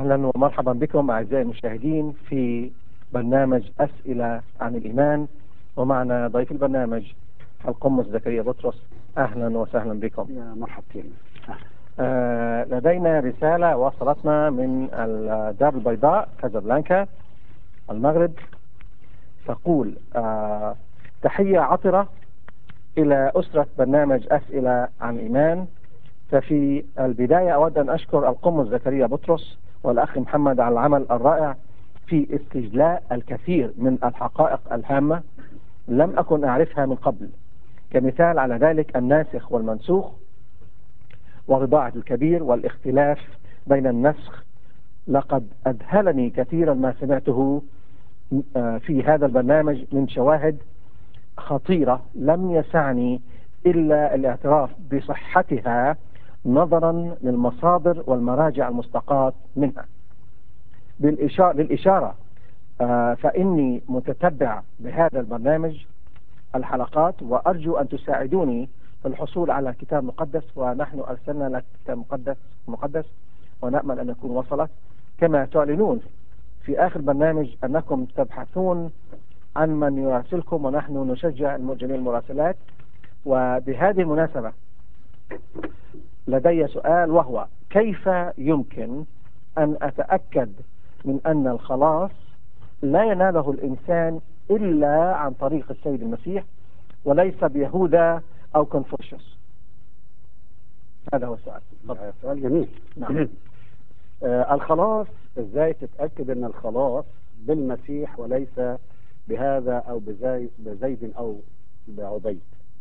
أهلا ومرحبا بكم أعزائي المشاهدين في برنامج أسئلة عن الإيمان ومعنا ضيف البرنامج القمص زكريا بطرس أهلا وسهلا بكم يا مرحبتين آه لدينا رسالة وصلتنا من الدار البيضاء كازابلانكا المغرب تقول آه تحية عطرة إلى أسرة برنامج أسئلة عن إيمان ففي البداية أود أن أشكر القمص زكريا بطرس والأخ محمد على العمل الرائع في استجلاء الكثير من الحقائق الهامة لم أكن أعرفها من قبل كمثال على ذلك الناسخ والمنسوخ ورضاعة الكبير والاختلاف بين النسخ لقد أذهلني كثيرا ما سمعته في هذا البرنامج من شواهد خطيرة لم يسعني إلا الاعتراف بصحتها نظرا للمصادر والمراجع المستقاة منها بالإشارة للإشارة فإني متتبع بهذا البرنامج الحلقات وأرجو أن تساعدوني في الحصول على كتاب مقدس ونحن أرسلنا لك كتاب مقدس مقدس ونأمل أن يكون وصلت كما تعلنون في آخر برنامج أنكم تبحثون عن من يراسلكم ونحن نشجع جميع المراسلات وبهذه المناسبة لدي سؤال وهو كيف يمكن أن أتأكد من أن الخلاص لا يناله الإنسان إلا عن طريق السيد المسيح وليس بيهوذا أو كونفوشيوس هذا هو السؤال سؤال جميل نعم آه الخلاص ازاي تتأكد ان الخلاص بالمسيح وليس بهذا او بزي بزيد او بعبيد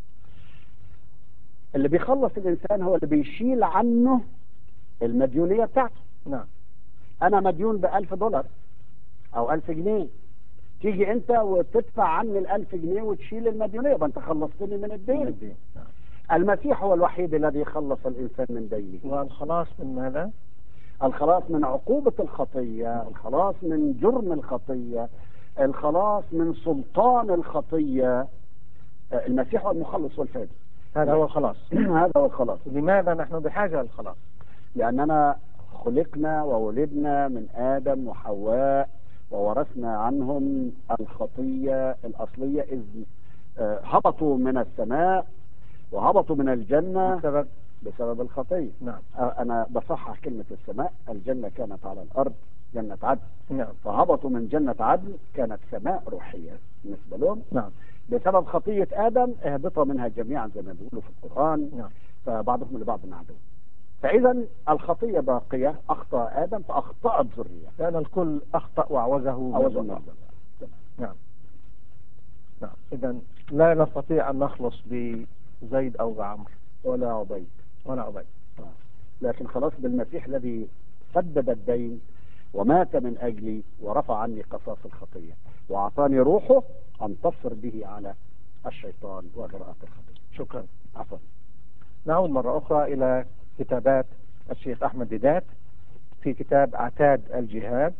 اللي بيخلص الانسان هو اللي بيشيل عنه المديونية بتاعته نعم انا مديون بألف دولار او ألف جنيه تيجي انت وتدفع عني الألف جنيه وتشيل المديونية يبقى انت خلصتني من الدين الدين. نعم. المسيح هو الوحيد الذي يخلص الانسان من دينه والخلاص من ماذا؟ الخلاص من عقوبة الخطية الخلاص من جرم الخطية الخلاص من سلطان الخطية المسيح هو المخلص والفادي هذا هو الخلاص هذا هو الخلاص لماذا نحن بحاجة للخلاص؟ لأننا خلقنا وولدنا من آدم وحواء وورثنا عنهم الخطية الأصلية إذ هبطوا من السماء وهبطوا من الجنة بسبب بسبب الخطية نعم أنا بصحح كلمة السماء الجنة كانت على الأرض جنة عدن نعم فهبطوا من جنة عدن كانت سماء روحية بالنسبة لهم نعم بسبب خطية آدم اهبطوا منها جميعا زي ما بيقولوا في القرآن نعم فبعضهم لبعض عدو فإذا الخطية باقية أخطأ آدم فأخطأت ذرية لأن الكل أخطأ وعوزه أعوذ من بالله الله. نعم نعم إذا لا نستطيع أن نخلص بزيد أو بعمر ولا عبيد ولا عبيد لكن خلاص بالمسيح الذي سدد الدين ومات من أجلي ورفع عني قصاص الخطية وأعطاني روحه أنتصر به على الشيطان وجراءات الخطية شكرا عفوا نعود مرة أخرى إلى كتابات الشيخ أحمد ديدات في كتاب عتاد الجهاد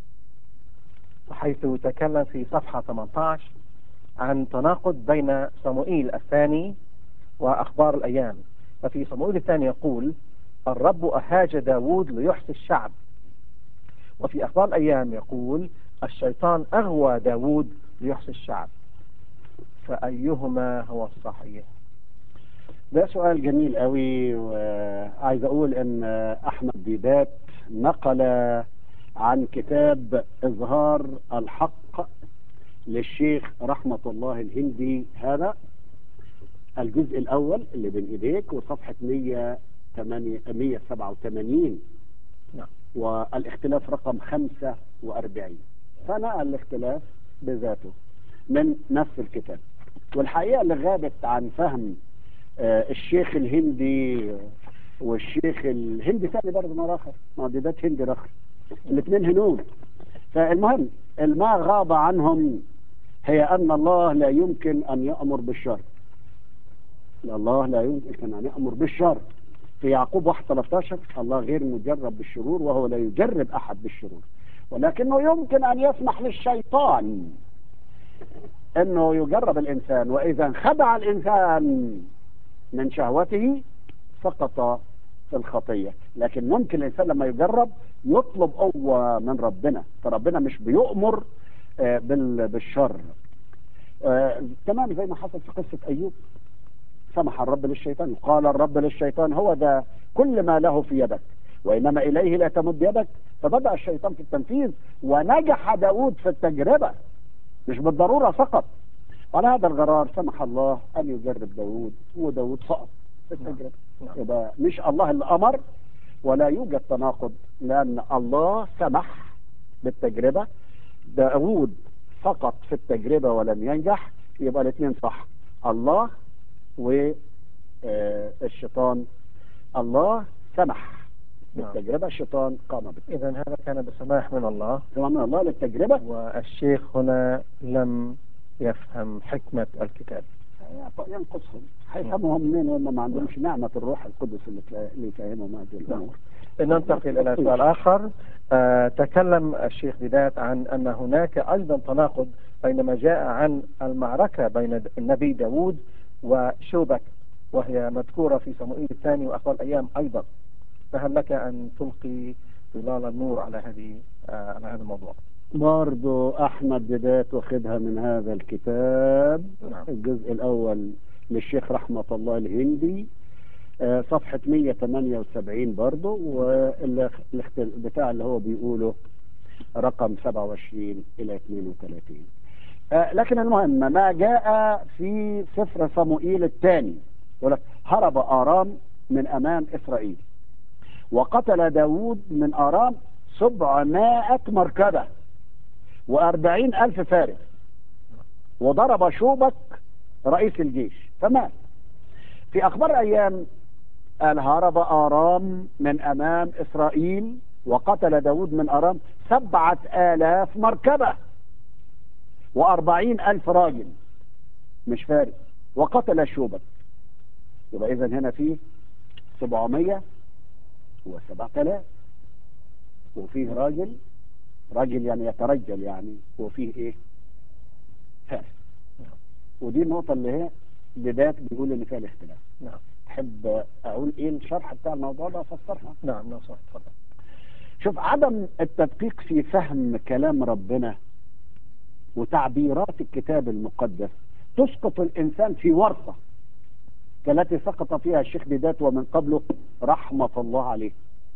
حيث تكلم في صفحة 18 عن تناقض بين صموئيل الثاني وأخبار الأيام ففي صموئيل الثاني يقول الرب أهاج داود ليحصي الشعب وفي أخبار الأيام يقول الشيطان أغوى داود ليحصي الشعب فأيهما هو الصحيح ده سؤال جميل قوي وعايز اقول ان احمد ديدات نقل عن كتاب اظهار الحق للشيخ رحمة الله الهندي هذا الجزء الاول اللي بين ايديك وصفحة 187 نعم والاختلاف رقم 45 فنقل الاختلاف بذاته من نفس الكتاب والحقيقة اللي غابت عن فهم آه الشيخ الهندي والشيخ الهندي ثاني برضه مرة آخر معددات هندي رخر الاثنين هنود فالمهم ما غاب عنهم هي أن الله لا يمكن أن يأمر بالشر الله لا يمكن أن يأمر بالشر في يعقوب 1 13 الله غير مجرب بالشرور وهو لا يجرب أحد بالشرور ولكنه يمكن أن يسمح للشيطان أنه يجرب الإنسان وإذا انخدع الإنسان من شهوته سقط في الخطية لكن ممكن الإنسان لما يجرب يطلب قوة من ربنا فربنا مش بيؤمر آه، بال- بالشر آه، تمام زي ما حصل في قصة أيوب سمح الرب للشيطان قال الرب للشيطان هو ده كل ما له في يدك وإنما إليه لا تمد يدك فبدأ الشيطان في التنفيذ ونجح داود في التجربة مش بالضرورة سقط على هذا الغرار سمح الله أن يجرب داود وداود سقط في التجربة نعم. يبقى مش الله اللي أمر ولا يوجد تناقض لأن الله سمح بالتجربة داود سقط في التجربة ولم ينجح يبقى الاثنين صح الله والشيطان الله سمح نعم. بالتجربة الشيطان قام بالتجربة إذا هذا كان بسماح من الله سمح من الله للتجربة والشيخ هنا لم يفهم حكمة الكتاب ينقصهم هيفهموا هم منين وهم ما عندهمش نعمة الروح القدس اللي تلا- اللي يفهمهم هذه الأمور ننتقل إلى سؤال آخر آه، تكلم الشيخ بداية عن أن هناك أيضا تناقض بينما جاء عن المعركة بين النبي داود وشوبك وهي مذكورة في صموئيل الثاني وأخبار الأيام أيضا فهل لك أن تلقي ظلال النور على هذه آه، على هذا الموضوع برضو أحمد بدات واخدها من هذا الكتاب نعم. الجزء الأول للشيخ رحمة الله الهندي آه، صفحة 178 برضو والبتاع اللي هو بيقوله رقم 27 إلى 32 آه، لكن المهم ما جاء في سفر صموئيل الثاني يقول لك هرب آرام من أمام إسرائيل وقتل داود من آرام سبعمائة مركبة وأربعين ألف فارس وضرب شوبك رئيس الجيش فمات في أخبار أيام قال هرب آرام من أمام إسرائيل وقتل داود من أرام سبعة آلاف مركبة وأربعين ألف راجل مش فارس وقتل شوبك يبقى إذا هنا فيه سبعمية وسبعة آلاف وفيه راجل راجل يعني يترجل يعني وفيه ايه فارس ودي النقطة اللي هي بداية بيقول ان فيها الاختلاف نعم تحب اقول ايه الشرح بتاع الموضوع ده افسرها نعم لو سمحت تفضل شوف عدم التدقيق في فهم كلام ربنا وتعبيرات الكتاب المقدس تسقط الانسان في ورطة كالتي سقط فيها الشيخ بدات ومن قبله رحمة الله عليه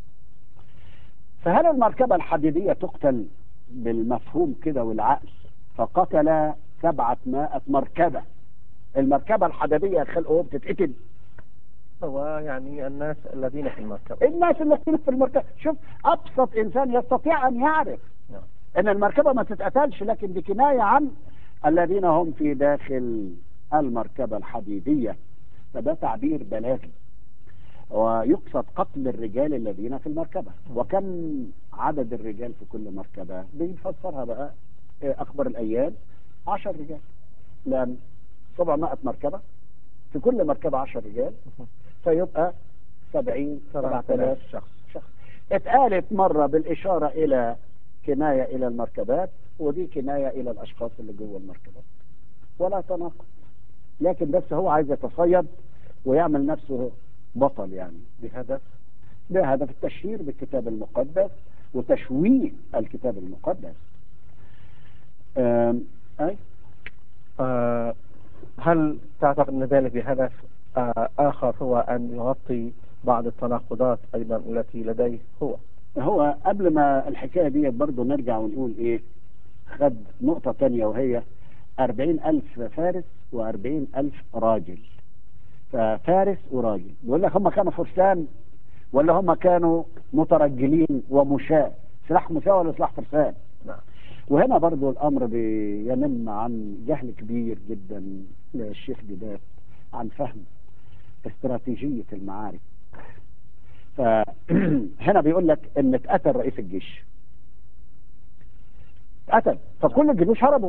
فهل المركبة الحديدية تقتل بالمفهوم كده والعقل فقتل سبعة مائة مركبة المركبة الحديدية خلقه بتتقتل هو يعني الناس الذين في المركبة الناس اللي كانت في المركبة شوف أبسط إنسان يستطيع أن يعرف نعم. ان المركبة ما تتقتلش لكن دي كناية عن الذين هم في داخل المركبة الحديدية فده تعبير بلاغي ويقصد قتل الرجال الذين في المركبة وكم عدد الرجال في كل مركبة بيفسرها بقى آه، أخبار الأيام عشر رجال لأن 700 مركبة في كل مركبة عشر رجال فيبقى سبعين سبعة 7000 آلاف شخص شخص اتقالت مرة بالإشارة إلى كناية إلى المركبات ودي كناية إلى الأشخاص اللي جوه المركبات ولا تناقض لكن بس هو عايز يتصيد ويعمل نفسه بطل يعني بهدف ده هدف التشهير بالكتاب المقدس وتشويه الكتاب المقدس آم، أي آه، هل تعتقد أن ذلك بهدف آه، آخر هو أن يغطي بعض التناقضات أيضا التي لديه هو هو قبل ما الحكاية دي برضه نرجع ونقول إيه خد نقطة تانية وهي أربعين ألف فارس وأربعين ألف راجل ففارس وراجل بيقول لك هم كانوا فرسان ولا هم كانوا مترجلين ومشاة سلاح مساء ولا سلاح فرسان نعم وهنا برضو الأمر بينم عن جهل كبير جدا للشيخ جداد عن فهم استراتيجية المعارك فهنا بيقول لك ان اتقتل رئيس الجيش اتقتل فكل الجيوش هربوا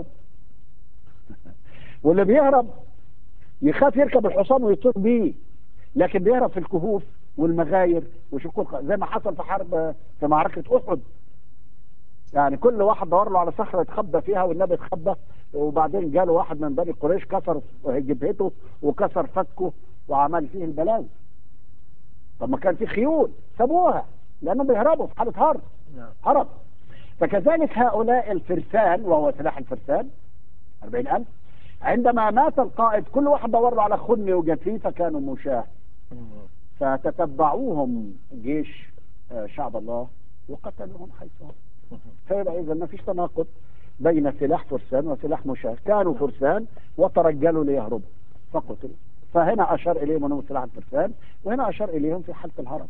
واللي بيهرب يخاف يركب الحصان ويطير بيه لكن بيهرب في الكهوف والمغاير وشكوك زي ما حصل في حرب في معركة أحد يعني كل واحد دور له على صخرة يتخبى فيها والنبي اتخبى وبعدين جاله واحد من بني قريش كسر جبهته وكسر فكه وعمل فيه البلاوي طب ما كان في خيول سابوها لأنهم بيهربوا في حالة هرب نعم هرب فكذلك هؤلاء الفرسان وهو سلاح الفرسان 40000 عندما مات القائد كل واحد دور له على خن وجد فيه فكانوا مشاه مم. فتتبعوهم جيش آه، شعب الله وقتلوهم حيث هم مم. فيبقى إذا ما فيش تناقض بين سلاح فرسان وسلاح مشاة كانوا فرسان وترجلوا ليهربوا فقتلوا فهنا أشار إليهم أنهم سلاح الفرسان وهنا أشار إليهم في حالة الهرب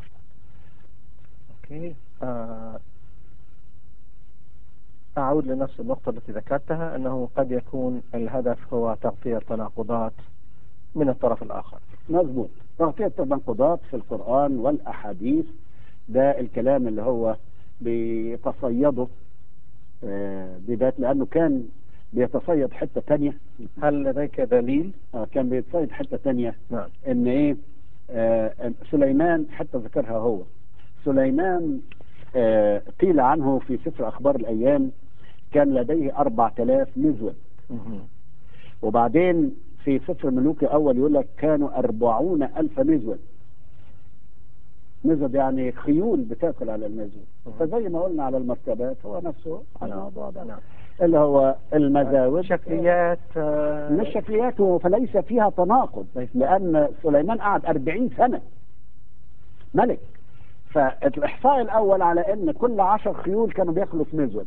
اوكي آه، اعود لنفس النقطة التي ذكرتها انه قد يكون الهدف هو تغطية تناقضات من الطرف الاخر مظبوط تغطية التناقضات في القرآن والأحاديث ده الكلام اللي هو بيتصيده آه، بذات لأنه كان بيتصيد حتة تانية هل لديك دليل؟ آه، كان بيتصيد حتة تانية نعم ان ايه آه سليمان حتى ذكرها هو سليمان آه قيل عنه في سفر اخبار الايام كان لديه أربعة آلاف مزود مم. وبعدين في سفر ملوك اول يقول لك كانوا أربعون ألف مزود مزود يعني خيول بتاكل على المزود مم. فزي ما قلنا على المركبات هو نفسه على نعم. الموضوع ده نعم اللي هو المزاود شكليات آه، مش شكلياته فليس فيها تناقض ليس. لأن سليمان قعد أربعين سنة ملك فالإحصاء الأول على أن كل عشر خيول كانوا بياكلوا في مزود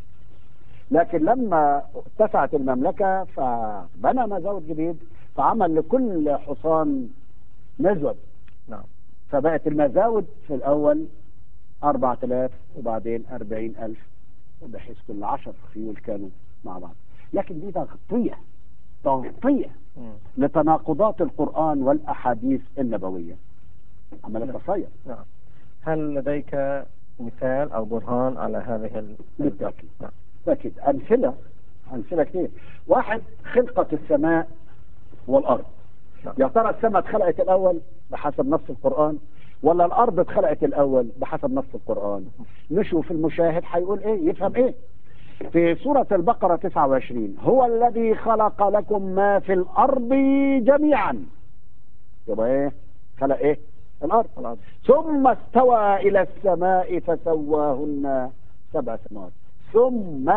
لكن لما اتسعت المملكة فبنى مزود جديد فعمل لكل حصان مزود نعم فبقت المزاود في الأول أربعة آلاف وبعدين أربعين ألف بحيث كل عشر خيول كانوا مع بعض لكن دي تغطية تغطية مم. لتناقضات القرآن والأحاديث النبوية عمل نعم. تصير نعم هل لديك مثال أو برهان على هذه ال- بالتأكيد. نعم أكيد أمثلة أمثلة كتير واحد خلقة السماء والأرض نعم. يا ترى السماء اتخلقت الأول بحسب نص القرآن ولا الأرض اتخلقت الأول بحسب نص القرآن نشوف المشاهد هيقول إيه يفهم إيه في سورة البقرة 29 هو الذي خلق لكم ما في الأرض جميعا يبقى إيه خلق إيه الأرض الأرض ثم استوى إلى السماء فسواهن سبع سماوات ثم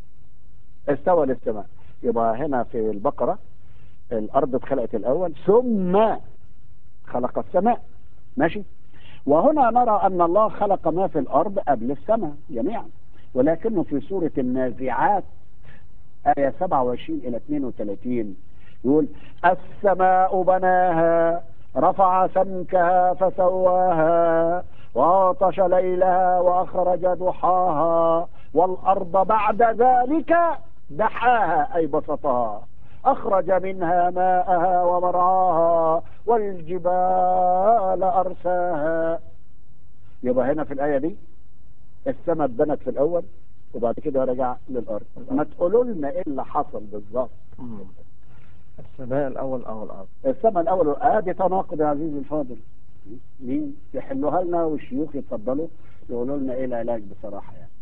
استوى للسماء يبقى هنا في البقرة الأرض اتخلقت الأول ثم خلق السماء ماشي وهنا نرى أن الله خلق ما في الأرض قبل السماء جميعا ولكنه في سورة النازعات آية 27 إلى 32 يقول السماء بناها رفع سمكها فسواها وعطش ليلها وأخرج ضحاها والأرض بعد ذلك دحاها أي بسطها أخرج منها ماءها ومرعاها والجبال أرساها يبقى هنا في الآية دي السماء اتبنت في الأول وبعد كده رجع للأرض ما تقولوا لنا إيه اللي حصل بالظبط مم. السماء الأول أو الأرض السماء الأول آدي تناقض يا عزيزي الفاضل مين يحلوها لنا والشيوخ يتفضلوا يقولوا لنا إيه العلاج بصراحة يعني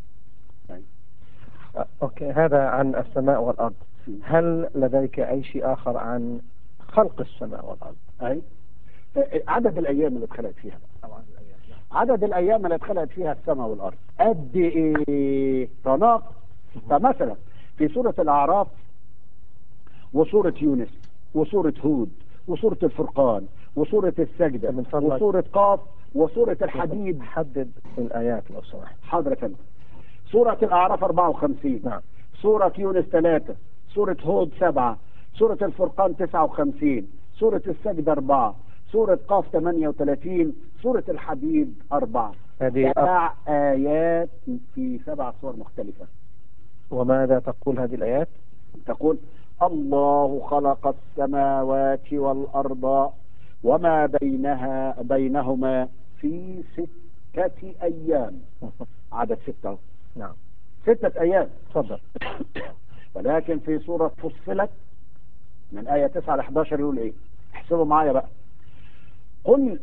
آه، أوكي هذا عن السماء والأرض هل لديك أي شيء آخر عن خلق السماء والأرض أي عدد الأيام اللي اتخلقت فيها طبعا عدد الأيام اللي اتخلقت فيها السماء والأرض قد إيه تناقض فمثلا في سورة الأعراف وسورة يونس وسورة هود وسورة الفرقان وسورة السجدة من فضلك. وسورة قاف وسورة الحديد حدد الآيات لو سمحت حضرة سورة الأعراف 54 نعم سورة يونس 3 سورة هود 7 سورة الفرقان 59 سورة السجدة 4 سورة قاف 38 سورة الحديد 4 هذه أف- سبع آيات في سبع صور مختلفة وماذا تقول هذه الآيات؟ تقول الله خلق السماوات والأرض وما بينها بينهما في ستة أيام عدد ستة أهو. نعم ستة أيام تفضل ولكن في سورة فصلت من آية 9 ل 11 يقول إيه احسبوا معايا بقى قل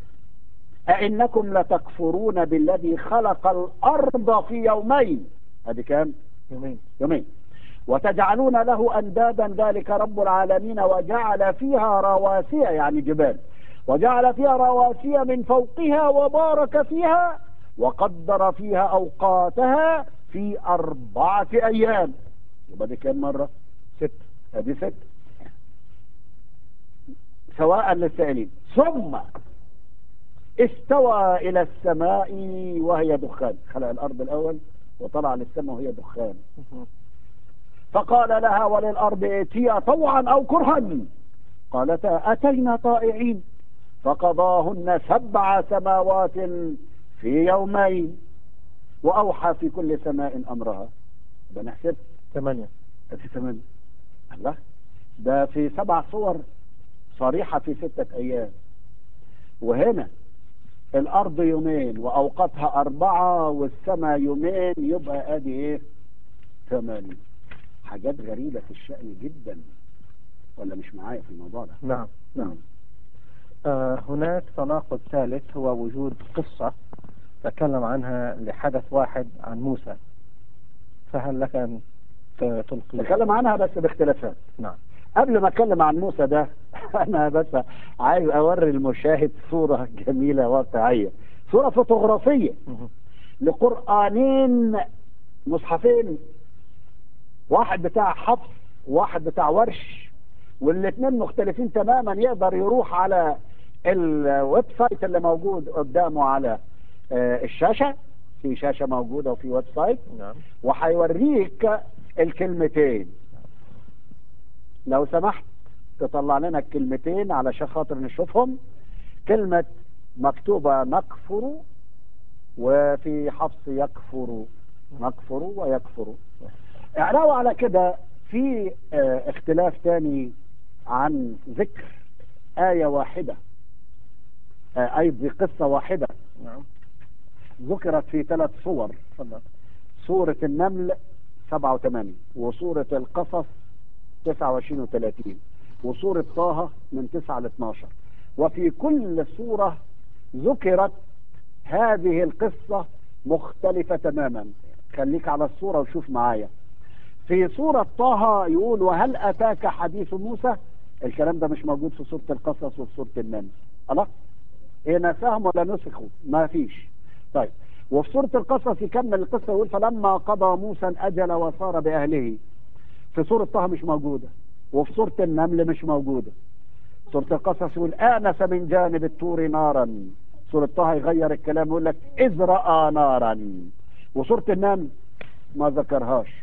أئنكم لتكفرون بالذي خلق الأرض في يومين هذه كام يومين يومين وتجعلون له أندادا ذلك رب العالمين وجعل فيها رواسي يعني جبال وجعل فيها رواسي من فوقها وبارك فيها وقدر فيها أوقاتها في أربعة أيام يبقى دي كام مرة؟ ست ادي ست سواء للسائلين ثم استوى إلى السماء وهي دخان خلق الأرض الأول وطلع للسماء وهي دخان فقال لها وللأرض ائتيا طوعا أو كرها قالتا أتينا طائعين فقضاهن سبع سماوات في يومين وأوحى في كل سماء أمرها ده نحسب ثمانية ده في ثمانية الله ده في سبع صور صريحة في ستة أيام وهنا الأرض يومين وأوقاتها أربعة والسماء يومين يبقى أدي إيه ثمانية حاجات غريبة في الشأن جدا ولا مش معايا في الموضوع ده نعم نعم آه هناك تناقض ثالث هو وجود قصة تكلم عنها لحدث واحد عن موسى فهل لك أن ت- تلقي نتكلم عنها بس باختلافات نعم قبل ما اتكلم عن موسى ده انا بس عايز اوري المشاهد صورة جميلة واقعية صورة فوتوغرافية مهم. لقرآنين مصحفين واحد بتاع حفص وواحد بتاع ورش والاثنين مختلفين تماما يقدر يروح على الويب سايت اللي موجود قدامه على آه، الشاشة في شاشة موجودة وفي ويب سايت نعم وهيوريك الكلمتين لو سمحت تطلع لنا الكلمتين علشان خاطر نشوفهم كلمة مكتوبة نكفر وفي حفص يكفر نكفر ويكفر علاوة على كده في آه، اختلاف تاني عن ذكر آية واحدة آه، أي في قصة واحدة نعم ذكرت في ثلاث صور تفضل سورة النمل 87 وسورة القصص 29 و30 وسورة طه من 9 ل 12 وفي كل سورة ذكرت هذه القصة مختلفة تماما خليك على الصورة وشوف معايا في سورة طه يقول وهل أتاك حديث موسى الكلام ده مش موجود في سورة القصص وفي سورة النمل الله ايه نساهم ولا نسخوا ما فيش طيب وفي سورة القصص يكمل القصة يقول فلما قضى موسى الأجل وصار بأهله في سورة طه مش موجودة وفي سورة النمل مش موجودة سورة القصص يقول آنس من جانب الطور نارا سورة طه يغير الكلام يقول لك إذ رأى نارا وسورة النمل ما ذكرهاش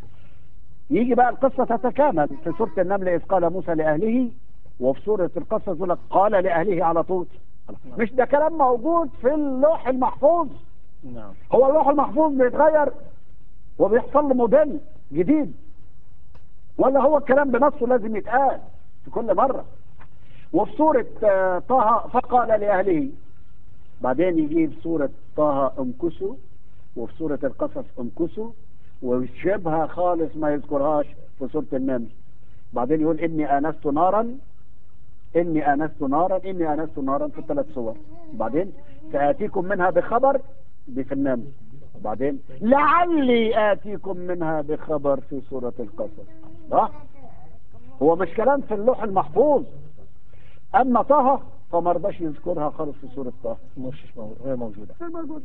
يجي بقى القصة تتكامل في سورة النمل إذ قال موسى لأهله وفي سورة القصص يقول لك قال لأهله على طول مش ده كلام موجود في اللوح المحفوظ نعم هو اللوح المحفوظ بيتغير وبيحصل له موديل جديد ولا هو الكلام بنصه لازم يتقال في كل مرة وفي سورة آه، طه فقال لأهله بعدين يجيب سورة طه امكسوا وفي سورة القصص امكسوا ويشبها خالص ما يذكرهاش في سورة النمل بعدين يقول إني آنست نارا إني آنست نارا إني آنست نارا في الثلاث صور بعدين سآتيكم منها بخبر دي في النمل بعدين لعلي آتيكم منها بخبر في سورة القصص صح هو مش كلام في اللوح المحفوظ أما طه فما رضاش يذكرها خالص في سورة طه مش مو- غير موجودة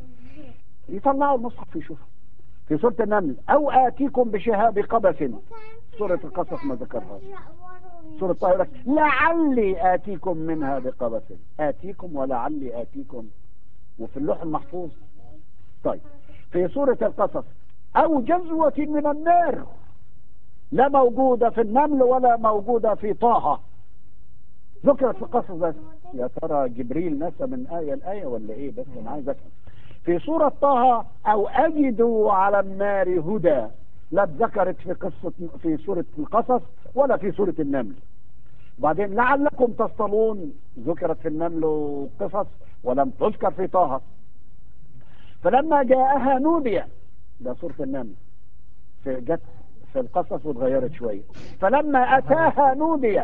يطلعوا المصحف يشوفوا في سورة النمل أو آتيكم بشهاب قبس سورة القصص ما ذكرها سورة طه يقول لك لعلي آتيكم منها بقبس آتيكم ولعلي آتيكم وفي اللوح المحفوظ طيب في سورة القصص أو جزوة من النار لا موجودة في النمل ولا موجودة في طه ذكرت في القصص بس يا ترى جبريل نسى من آية لآية ولا إيه بس أنا عايز أفهم في سورة طه أو أجدوا على النار هدى لا اتذكرت في قصة في سورة القصص ولا في سورة النمل بعدين لعلكم تصطلون ذكرت في النمل والقصص ولم تذكر في طه فلما جاءها نودي ده سورة النمل في جت في القصص واتغيرت شوية فلما أتاها نودي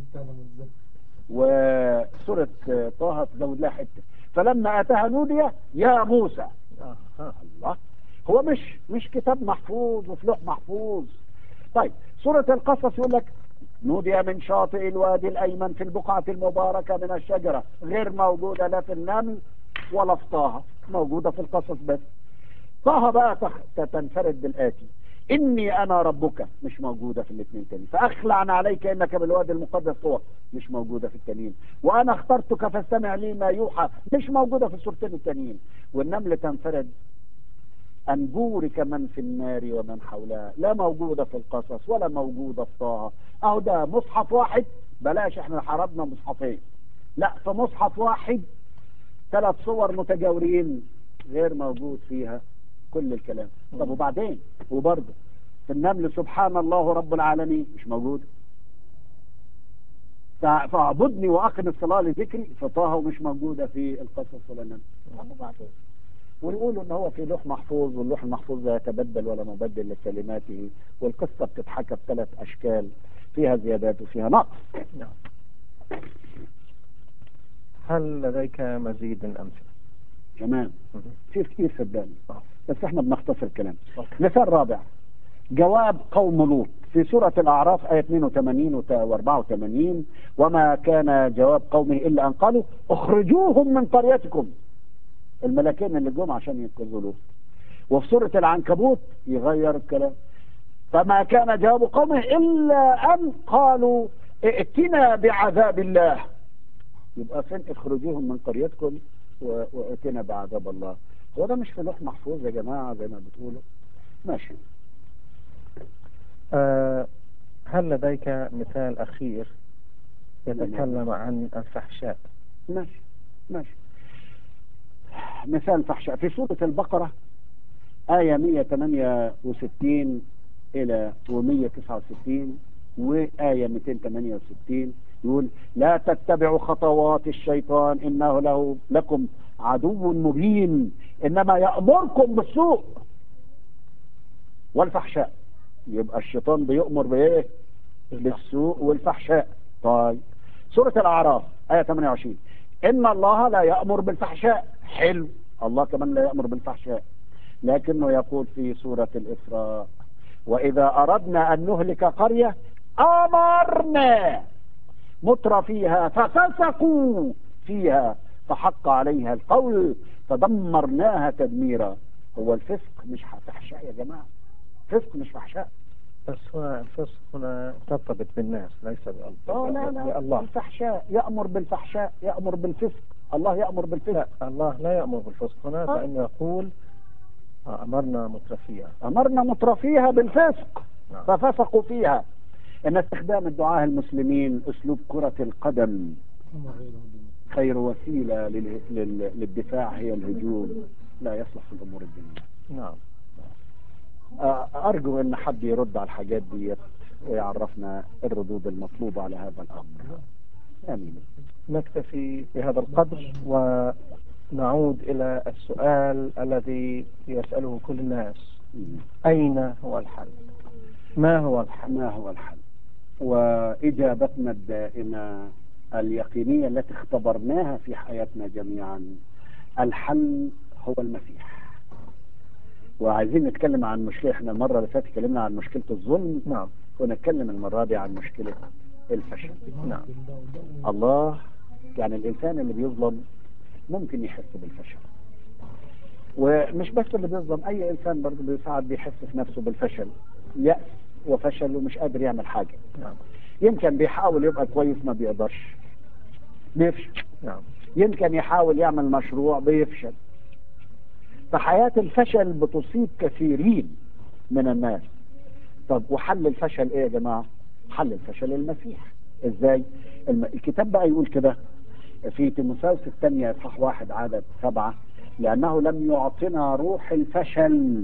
وسورة طه تزود لها حتة فلما أتاها نودي يا موسى آه. آه. الله هو مش مش كتاب محفوظ وفي لوح محفوظ طيب سورة القصص يقول لك نودي من شاطئ الوادي الأيمن في البقعة المباركة من الشجرة غير موجودة لا في النمل ولا في طه موجودة في القصص بس طه بقى تخ- تنفرد بالآتي إني أنا ربك مش موجودة في الاثنين تاني فأخلعن عليك إنك بالوادي المقدس طوى مش موجودة في التانيين وأنا اخترتك فاستمع لي ما يوحى مش موجودة في السورتين التانيين والنمل تنفرد أن بورك من في النار ومن حولها لا موجودة في القصص ولا موجودة في طه أهو ده مصحف واحد بلاش احنا حربنا مصحفين لا في مصحف واحد ثلاث صور متجاورين غير موجود فيها كل الكلام طب وبعدين وبرضه في النمل سبحان الله رب العالمين مش موجود فا- فاعبدني واقم الصلاه لذكري في طه ومش موجوده في القصص ولا النمل طب وبعدين ويقولوا ان هو في لوح محفوظ واللوح المحفوظ لا يتبدل ولا مبدل لكلماته والقصه بتتحكى بثلاث اشكال فيها زيادات وفيها نقص نعم هل لديك مزيد من الأمثلة؟ كمان مهم. في كتير صدقني آه. بس احنا بنختصر الكلام أوكي. مثال رابع جواب قوم لوط في سورة الأعراف آية 82 و 84 وما كان جواب قومه إلا أن قالوا اخرجوهم من قريتكم الملكين اللي جم عشان ينقذوا لوط وفي سورة العنكبوت يغير الكلام فما كان جواب قومه إلا أن قالوا ائتنا بعذاب الله يبقى فين اخرجوهم من قريتكم و- وائتنا بعذاب الله هو ده مش في لوح محفوظ يا جماعة زي ما بتقولوا ماشي آه، هل لديك مثال أخير يتكلم عن الفحشاء؟ ماشي ماشي مثال فحشاء في سورة البقرة آية 168 إلى و169 وآية 268 يقول لا تتبعوا خطوات الشيطان إنه له لكم عدو مبين إنما يأمركم بالسوء والفحشاء يبقى الشيطان بيؤمر بإيه؟ بالسوء والفحشاء طيب سورة الأعراف آية 28 إن الله لا يأمر بالفحشاء حلو الله كمان لا يأمر بالفحشاء لكنه يقول في سورة الإسراء وإذا أردنا أن نهلك قرية أمرنا متر فيها ففسقوا فيها فحق عليها القول فدمرناها تدميرا هو الفسق مش فحشاء يا جماعة فسق مش فحشاء بس هنا الفسق هنا ترتبط بالناس ليس بال- اه لا لا بالله الفحشاء يأمر بالفحشاء يأمر بالفسق الله يأمر بالفسق لا الله لا يأمر بالفسق هنا آه. فإنه يقول آه، أمرنا مترفيا أمرنا مترفيها بالفسق نعم. ففسقوا فيها إن استخدام الدعاة المسلمين أسلوب كرة القدم خير وسيلة لل- لل- للدفاع هي الهجوم لا يصلح في الأمور الدينية نعم آه، أرجو أن حد يرد على الحاجات دي ويعرفنا الردود المطلوبة على هذا الأمر آمين نكتفي بهذا القدر ونعود إلى السؤال الذي يسأله كل الناس أين هو الحل؟ ما هو الحل؟ ما هو الحل وإجابتنا الدائمة اليقينية التي اختبرناها في حياتنا جميعا الحل هو المسيح وعايزين نتكلم عن مشكلة احنا المرة اللي فاتت اتكلمنا عن مشكلة الظلم نعم ونتكلم المرة دي عن مشكلة الفشل نعم الله يعني الإنسان اللي بيظلم ممكن يحس بالفشل ومش بس اللي بيظلم أي إنسان برضه ساعات بيحس في نفسه بالفشل يأس وفشل ومش قادر يعمل حاجة نعم يمكن بيحاول يبقى كويس ما بيقدرش بيفشل نعم يمكن يحاول يعمل مشروع بيفشل فحياة الفشل بتصيب كثيرين من الناس طب وحل الفشل ايه يا جماعة حل الفشل المسيح ازاي الم... الكتاب بقى يقول كده في تيموثاوس الثانية اصحاح واحد عدد سبعة لأنه لم يعطنا روح الفشل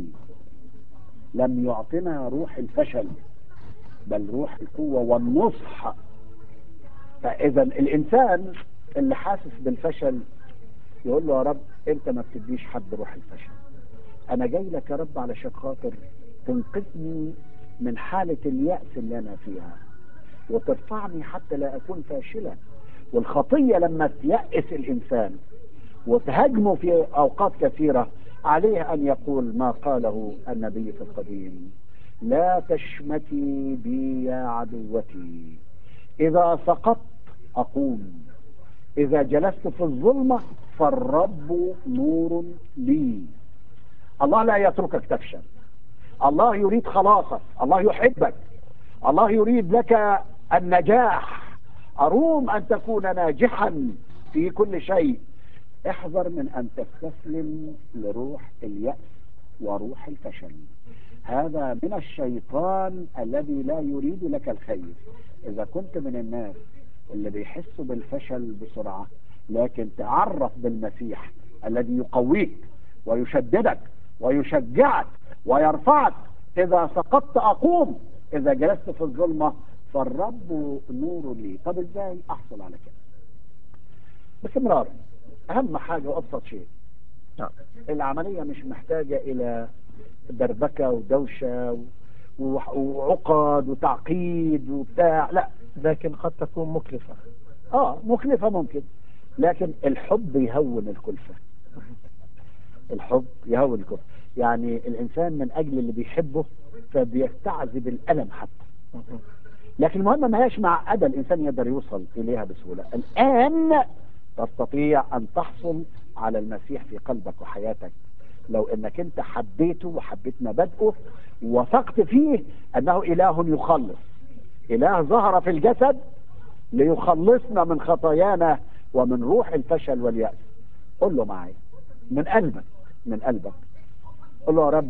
لم يعطنا روح الفشل بل روح القوة والنصح فإذا الإنسان اللي حاسس بالفشل يقول له يا رب أنت ما بتديش حد روح الفشل أنا جاي لك يا رب علشان خاطر تنقذني من حالة اليأس اللي أنا فيها وترفعني حتى لا أكون فاشلا والخطية لما تيأس الإنسان وتهاجمه في أوقات كثيرة عليه أن يقول ما قاله النبي في القديم لا تشمتي بي يا عدوتي إذا سقطت أقوم إذا جلست في الظلمة فالرب نور لي الله لا يتركك تفشل الله يريد خلاصك الله يحبك الله يريد لك النجاح أروم أن تكون ناجحا في كل شيء احذر من أن تستسلم لروح اليأس وروح الفشل هذا من الشيطان الذي لا يريد لك الخير إذا كنت من الناس اللي بيحسوا بالفشل بسرعة لكن تعرف بالمسيح الذي يقويك ويشددك ويشجعك ويرفعك إذا سقطت أقوم إذا جلست في الظلمة فالرب نور لي طب إزاي أحصل على كده باستمرار أهم حاجة وأبسط شيء نعم العملية مش محتاجة إلى دربكة ودوشة و- وعقد وتعقيد وبتاع لا لكن قد تكون مكلفة اه مكلفة ممكن لكن الحب يهون الكلفة الحب يهون الكلفة يعني الإنسان من أجل اللي بيحبه فبيستعذب الألم حتى مهم. لكن المهم ما هيش معقدة الإنسان يقدر يوصل إليها بسهولة الآن تستطيع أن تحصل على المسيح في قلبك وحياتك لو انك انت حبيته وحبيت مبادئه وثقت فيه انه اله يخلص اله ظهر في الجسد ليخلصنا من خطايانا ومن روح الفشل واليأس قل له معايا من قلبك من قلبك قل له يا رب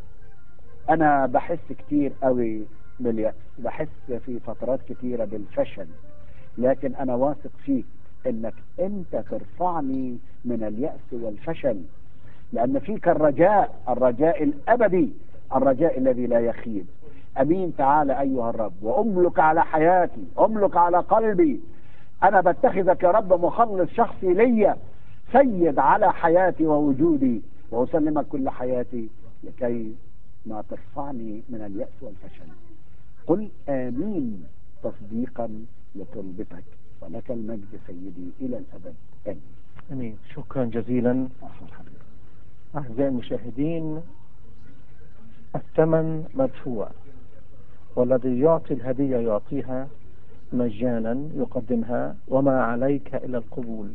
انا بحس كتير قوي باليأس بحس في فترات كتيرة بالفشل لكن انا واثق فيك انك انت ترفعني من اليأس والفشل لأن فيك الرجاء الرجاء الأبدي الرجاء الذي لا يخيب أمين تعالى أيها الرب وأملك على حياتي أملك على قلبي أنا بتخذك يا رب مخلص شخصي ليا سيد على حياتي ووجودي وأسلمك كل حياتي لكي ما ترفعني من اليأس والفشل قل آمين تصديقا لطلبتك ولك المجد سيدي إلى الأبد آمين أمين شكرا جزيلا أحسن حبيبي أعزائي المشاهدين الثمن مدفوع والذي يعطي الهدية يعطيها مجانا يقدمها وما عليك إلا القبول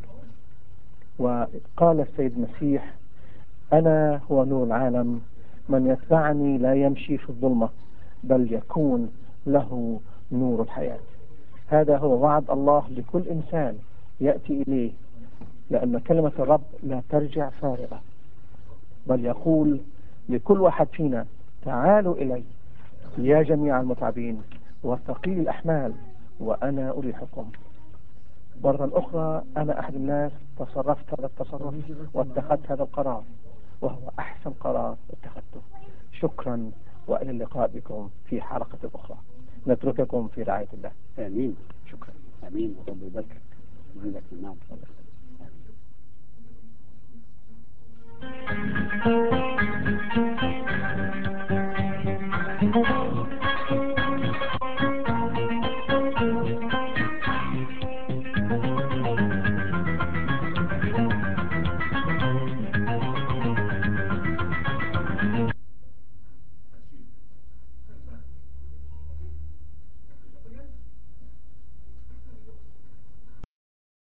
وقال السيد المسيح أنا هو نور العالم من يتبعني لا يمشي في الظلمة بل يكون له نور الحياة هذا هو وعد الله لكل إنسان يأتي إليه لأن كلمة الرب لا ترجع فارغة بل يقول لكل واحد فينا تعالوا إلي يا جميع المتعبين وثقيل الأحمال وأنا أريحكم مرة أخرى أنا أحد الناس تصرفت هذا التصرف واتخذت هذا القرار وهو أحسن قرار اتخذته شكرا وإلى اللقاء بكم في حلقة أخرى نترككم في رعاية الله آمين شكرا امين ورب يباركك ويزيدك من نعمه آمين.